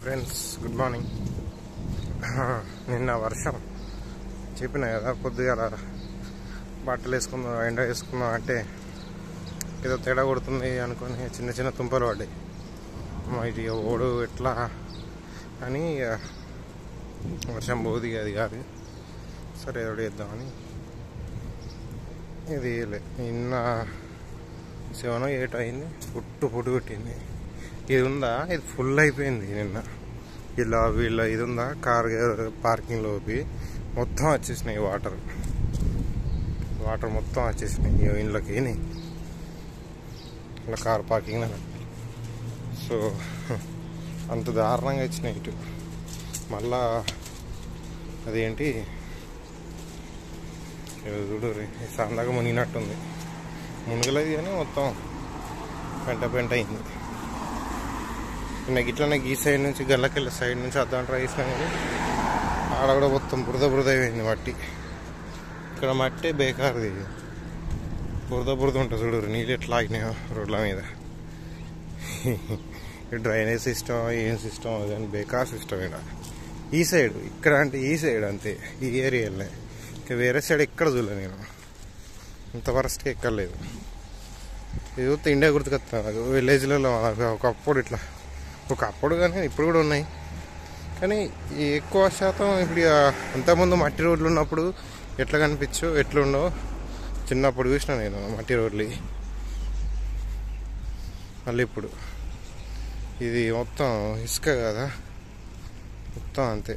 friends good morning నిన్న వర్షం చెప్పిన కదా పొద్దుగాల బట్టలు వేసుకుందాం ఎండ వేసుకుందాం అంటే ఏదో తేడా కొడుతుంది అనుకొని చిన్న చిన్న తుంపలు పడ్డాయి మా ఇది ఓడు ఎట్లా అని ఇక వర్షం పోదు ఇక అది కాదు సరే ఏదో చేద్దామని ఇది లే నిన్న సెవెన్ ఎయిట్ అయింది పుట్టు పుట్టు పెట్టింది ఇది ఉందా ఇది ఫుల్ అయిపోయింది నిన్న ఇలా వీళ్ళ ఇది ఉందా కార్ పార్కింగ్లోకి మొత్తం వచ్చేసినాయి వాటర్ వాటర్ మొత్తం వచ్చేసినాయి ఈ ఇంట్లోకి ఇలా కార్ పార్కింగ్ సో అంత దారుణంగా వచ్చినాయి ఇటు మళ్ళా అదేంటి ఇది చూడు రే సందాక మునిగినట్టుంది మునగలేదు కానీ మొత్తం పెంట పెంట అయింది నాకు ఇట్లనే ఈ సైడ్ నుంచి గల్లకెళ్ళి సైడ్ నుంచి అద్దం ట్రై చేసినా కానీ ఆడ కూడా మొత్తం బురద బురద అయిపోయింది మట్టి ఇక్కడ మట్టి బేకార్ది బురద బురద ఉంటుంది చూడు నీళ్ళు ఎట్లా ఆగినాయో రోడ్ల మీద డ్రైనేజ్ సిస్టమ్ ఏం సిస్టమ్ కానీ బేకార్ సిస్టమ్ ఇక్కడ ఈ సైడ్ ఇక్కడ అంటే ఈ సైడ్ అంతే ఈ ఏరియాలో ఇంకా వేరే సైడ్ ఎక్కడ చూడలే నేను ఇంత వరస్ట్గా ఎక్కర్లేదు ఇది చూస్తే ఇండియా గుర్తుకొస్తా విలేజ్లలో ఒకప్పుడు ఇట్లా ఒకప్పుడు కానీ ఇప్పుడు కూడా ఉన్నాయి కానీ ఈ ఎక్కువ శాతం ఇప్పుడు ఇక అంతకుముందు మట్టి రోడ్లు ఉన్నప్పుడు ఎట్లా కనిపించు ఎట్లుండో చిన్నప్పుడు చూసిన నేను మట్టి రోడ్లు మళ్ళీ ఇప్పుడు ఇది మొత్తం ఇసుక కదా మొత్తం అంతే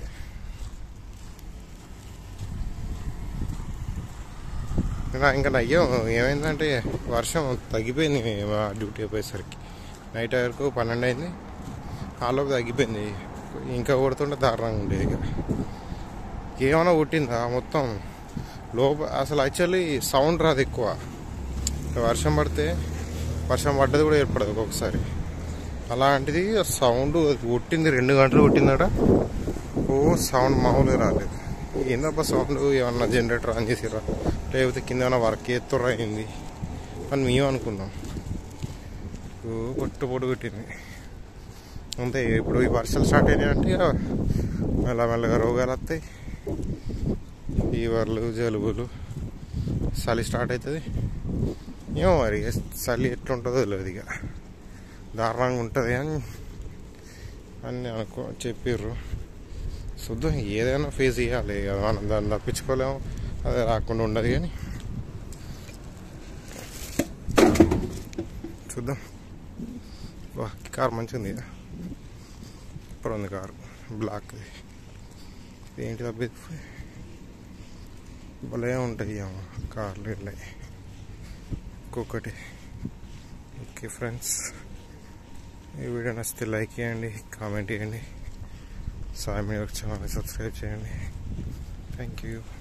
నా- ఇంకా నయ్యం ఏమైందంటే వర్షం తగ్గిపోయింది మా డ్యూటీ అయిపోయేసరికి నైట్ వరకు పన్నెండు అయింది ఆలోపు తగ్గిపోయింది ఇంకా కొడుతుంటే దారుణంగా ఉండేది ఇక ఏమైనా కొట్టిందా మొత్తం లోప అసలు యాక్చువల్లీ సౌండ్ రాదు ఎక్కువ వర్షం పడితే వర్షం పడ్డది కూడా ఏర్పడదు ఒక్కొక్కసారి అలాంటిది సౌండ్ కొట్టింది రెండు గంటలు కొట్టిందట ఓ సౌండ్ మామూలుగా రాలేదు ఏందబ్బా సౌండ్ ఏమన్నా జనరేటర్ ఆన్ చేసిరా లేకపోతే కింద ఏమైనా వర్క్ ఎత్తురా అయింది అని మేము అనుకున్నాం ఓ పొట్టు పొట్టు కొట్టింది అంతే ఇప్పుడు ఈ వర్షాలు స్టార్ట్ అయినాయి అంటే ఇక మెల్లమెల్లగా రోగాలు వస్తాయి ఫీవర్లు జలుబులు చలి స్టార్ట్ అవుతుంది ఏమో మరి ఇక చలి ఎట్లుంటుందో తెలియదు ఇక దారుణంగా ఉంటుంది అని అని అనుకో చెప్పిర్రు చూద్దాం ఏదైనా ఫేస్ చేయాలి ఇక మనం దాన్ని తప్పించుకోలేము అదే రాకుండా ఉండదు కానీ చూద్దాం వా కార్ మంచిగా ఉంది ఇక సూపర్ ఉంది కారు బ్లాక్ ఏంటి తప్పి భలే ఉంటాయి అమ్మ కార్లు వెళ్ళాయి ఒక్కొక్కటి ఓకే ఫ్రెండ్స్ ఈ వీడియో నచ్చితే లైక్ చేయండి కామెంట్ చేయండి సాయి మీ ఛానల్ సబ్స్క్రైబ్ చేయండి థ్యాంక్ యూ